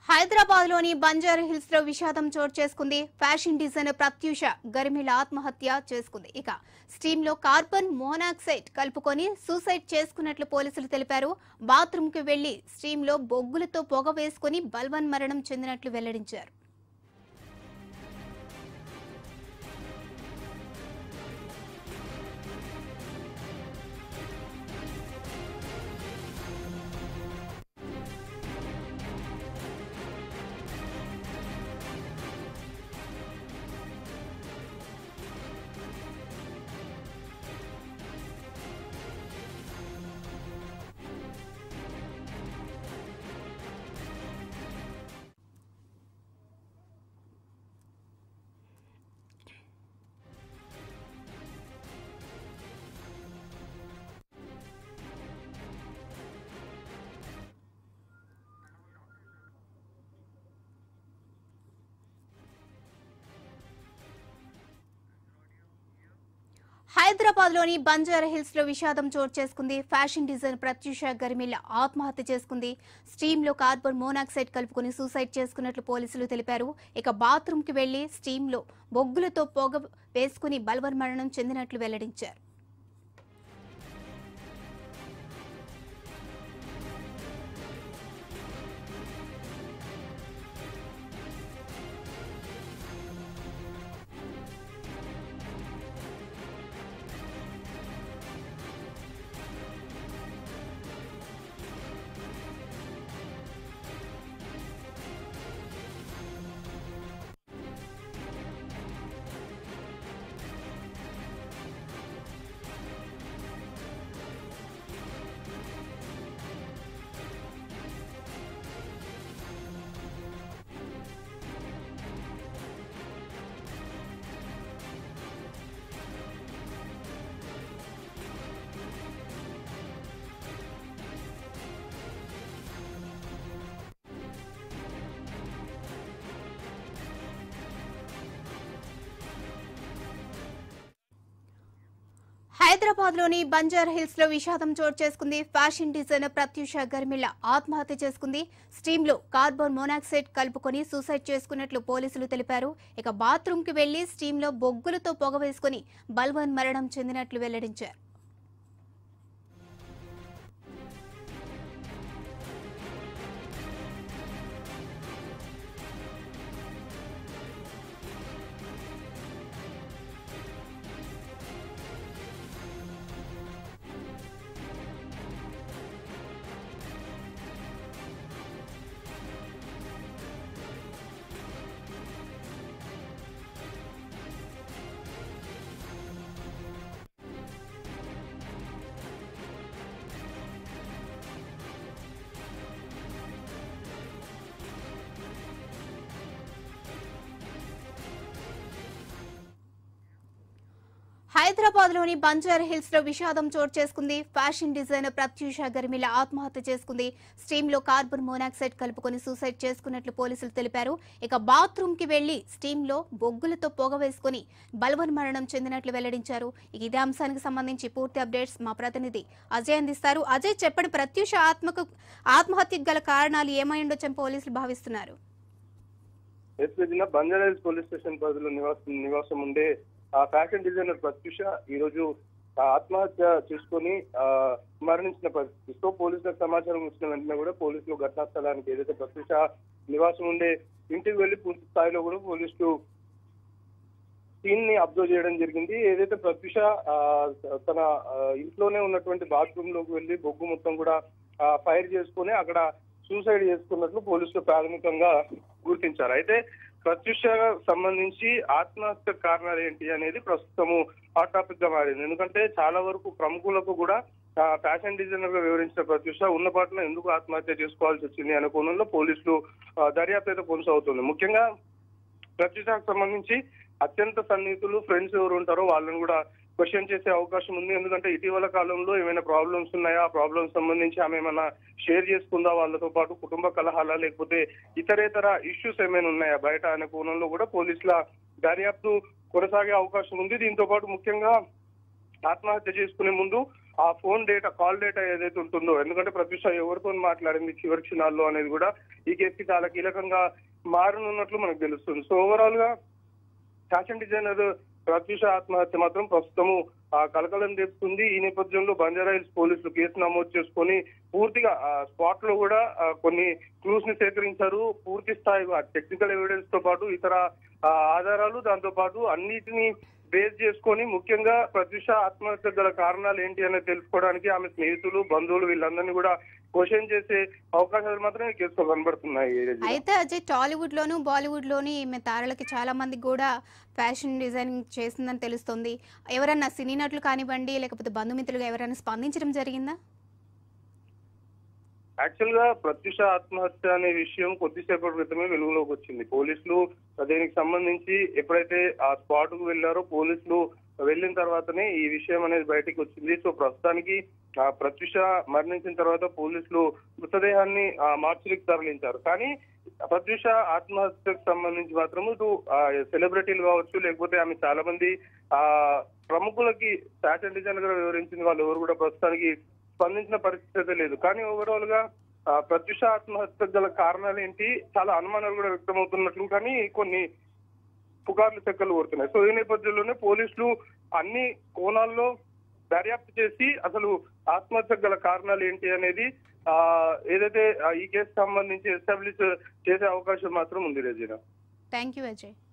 హైదరాబాద్ లోని బంజారా హిల్స్ లో విషాదం చోటు చేసుకుంది ఫ్యాషన్ డిజైనర్ ప్రత్యూష గరిమిల ఆత్మహత్య చేసుకుంది ఇక స్టీమ్ లో కార్బన్ మోనాక్సైడ్ కలుపుకొని సూసైడ్ చేసుకున్నట్లు పోలీసులు తెలిపారు బాత్రూమ్ కు వెళ్లి స్టీమ్ లో బొగ్గులతో పొగ వేసుకుని బల్వన్ మరణం చెందినట్లు వెల్లడించారు హైదరాబాద్ లోని బంజారా హిల్స్ లో విషాదం చోటు చేసుకుంది ఫ్యాషన్ డిజైన్ ప్రత్యూష గరిమిల్ల ఆత్మహత్య చేసుకుంది స్టీమ్ లో కార్బన్ మోనాక్సైడ్ కలుపుకుని సూసైడ్ చేసుకున్నట్లు పోలీసులు తెలిపారు ఇక బాత్రూమ్ కి వెళ్లి స్టీమ్ లో బొగ్గులతో పొగ వేసుకుని బల్వన్ మరణం చెందినట్లు వెల్లడించారు హైదరాబాద్ లోని బంజారా హిల్స్ లో విషాదం చోటు చేసుకుంది ఫ్యాషన్ డిజైనర్ ప్రత్యూష గర్మిల ఆత్మహత్య చేసుకుంది స్టీమ్ లో కార్బన్ మోనాక్సైడ్ కలుపుకొని సూసైడ్ చేసుకున్నట్లు పోలీసులు తెలిపారు ఇక బాత్రూమ్ కి వెళ్లి స్టీమ్ లో బొగ్గులతో పొగ వేసుకుని బల్వన్ మరణం చెందినట్లు వెల్లడించారు హైదరాబాద్ లోని బంజారా హిల్స్ లో విషాదం చోటు చేసుకుంది ఫ్యాషన్ డిజైనర్ ప్రత్యూష గర్మిల ఆత్మహత్య చేసుకుంది స్టీమ్ లో కార్బన్ మోనాక్సైడ్ కలుపుకొని సూసైడ్ చేసుకున్నట్లు పోలీసులు తెలిపారు ఇక బాత్రూమ్ కి వెళ్లి స్టీమ్ లో బొగ్గులతో పొగ వేసుకుని బల్వన్ మరణం చెందినట్లు వెల్లడించారు ఇక ఇదే అంశానికి సంబంధించి పూర్తి అప్డేట్స్ మా ప్రతినిధి అజయ్ అందిస్తారు అజయ్ చెప్పండి ప్రత్యూష ఆత్మకు ఆత్మహత్యకు గల కారణాలు ఏమై ఉండొచ్చని పోలీసులు భావిస్తున్నారు ఎస్పీజిన బంజారాహిల్స్ పోలీస్ స్టేషన్ పరిధిలో నివాసం నివాసం ఉండే ఆ ఫ్యాషన్ డిజైనర్ ప్రత్యూష ఈ రోజు ఆ, ఆత్మహత్య చేసుకొని ఆ, మరణించిన పరిస్థితితో పోలీసులకు సమాచారం వచ్చిన వెంటనే కూడా పోలీసులు ఘటనా స్థలానికి ఏదైతే ప్రత్యూష నివాసం ఉండే ఇంటికి వెళ్లి పూర్తి స్థాయిలో కూడా పోలీసులు సీన్ ని అబ్జర్వ్ చేయడం జరిగింది ఏదైతే ప్రత్యూష ఆ, తన ఆ, ఇంట్లోనే ఉన్నటువంటి బాత్రూమ్ లోకి వెళ్లి బొగ్గు మొత్తం కూడా ఆ, ఫైర్ చేసుకుని అక్కడ సూసైడ్ చేసుకున్నట్లు పోలీసులు ప్రాథమికంగా గుర్తించారు అయితే ప్రత్యూష సంబంధించి ఆత్మహత్య కారణాలు ఏంటి అనేది ప్రస్తుతము హాట్ టాపిక్ గా మారింది ఎందుకంటే చాలా వరకు ప్రముఖులకు కూడా ఆ, ఫ్యాషన్ డిజైనర్ గా వివరించిన ప్రత్యూష ఉన్న పాటలో ఎందుకు ఆత్మహత్య చేసుకోవాల్సి వచ్చింది అనే కోణంలో పోలీసులు ఆ, దర్యాప్తు అయితే కొనసాగుతుంది ముఖ్యంగా ప్రత్యూషకు సంబంధించి అత్యంత సన్నిహితులు ఫ్రెండ్స్ ఎవరు ఉంటారో వాళ్ళని కూడా క్వశ్చన్ చేసే అవకాశం ఉంది ఎందుకంటే ఇటీవల కాలంలో ఏమైనా ప్రాబ్లమ్స్ ఉన్నాయా ఆ ప్రాబ్లమ్స్ సంబంధించి ఆమె ఏమైనా షేర్ చేసుకుందా వాళ్ళతో పాటు కుటుంబ కలహాలా లేకపోతే ఇతరేతర ఇష్యూస్ ఏమైనా ఉన్నాయా బయట అనే కోణంలో కూడా పోలీసుల దర్యాప్తు కొనసాగే అవకాశం ఉంది దీంతో పాటు ముఖ్యంగా ఆత్మహత్య చేసుకునే ముందు ఆ ఫోన్ డేటా కాల్ డేటా ఏదైతే ఉంటుందో ఎందుకంటే ప్రత్యూష ఎవరితో మాట్లాడింది చివరి క్షణాల్లో అనేది కూడా ఈ కేసుకి చాలా కీలకంగా మారనున్నట్లు మనకు తెలుస్తుంది సో ఓవరాల్ గా ఫ్యాషన్ డిజైనర్ ప్రత్యూష ఆత్మహత్య మాత్రం ప్రస్తుతము ఆ కలకలం తెస్తుంది ఈ నేపథ్యంలో బంజారా హిల్స్ పోలీసులు కేసు నమోదు చేసుకొని పూర్తిగా స్పాట్ లో కూడా ఆ, కొన్ని క్లూస్ ని సేకరించారు పూర్తి స్థాయి టెక్నికల్ ఎవిడెన్స్ తో పాటు ఇతర ఆ, ఆధారాలు దాంతో పాటు అన్నిటిని బేస్ చేసుకొని ముఖ్యంగా ప్రత్యూష ఆత్మహత్య గల కారణాలు ఏంటి అనేది తెలుసుకోవడానికి ఆమె స్నేహితులు బంధువులు వీళ్ళందరినీ కూడా క్వశ్చన్ చేసే అవకాశాలు మాత్రం ఈ కేసులో కనబడుతున్నాయి రజిత. అయితే అజయ్ టాలీవుడ్ లోను బాలీవుడ్ లోని ఈమె తారలకి చాలా మందికి కూడా ఫ్యాషన్ డిజైనింగ్ చేసిందని తెలుస్తుంది ఎవరన్నా సినీ నటులు కానివ్వండి లేకపోతే బంధుమిత్రులుగా ఎవరైనా స్పందించడం జరిగిందా యాక్చువల్ గా ప్రత్యూష ఆత్మహత్య అనే విషయం కొద్దిసేపటి క్రితమే వెలుగులోకి వచ్చింది పోలీసులు దీనికి సంబంధించి ఎప్పుడైతే ఆ స్పాట్ కు వెళ్లారో పోలీసులు వెళ్ళిన తర్వాతనే ఈ విషయం అనేది బయటికి వచ్చింది సో ప్రస్తుతానికి ఆ ప్రత్యూష మరణించిన తర్వాత పోలీసులు మృతదేహాన్ని ఆ మార్చురికి తరలించారు కానీ ప్రత్యూష ఆత్మహత్యకు సంబంధించి మాత్రం ఇటు ఆ, సెలబ్రిటీలు కావచ్చు లేకపోతే ఆమె చాలా మంది ఆ ప్రముఖులకి ఫ్యాషన్ డిజైనర్ గా వివరించింది వాళ్ళు ఎవరు కూడా ప్రస్తుతానికి స్పందించిన పరిస్థితి అయితే లేదు కానీ ఓవరాల్ గా ఆ, ప్రత్యూష ఆత్మహత్య గల కారణాలు ఏంటి చాలా అనుమానాలు కూడా వ్యక్తమవుతున్నట్లు కానీ కొన్ని పుకార్లు చెక్కలు కోరుతున్నాయి సో ఈ నేపథ్యంలోనే పోలీసులు అన్ని కోణాల్లో దర్యాప్తు చేసి అసలు ఆత్మహత్య గల కారణాలు ఏంటి అనేది ఆ ఏదైతే ఆ, ఈ కేసు సంబంధించి ఎస్టాబ్లిష్ చేసే అవకాశం మాత్రం ఉంది రజీనా థ్యాంక్ యూ అజయ్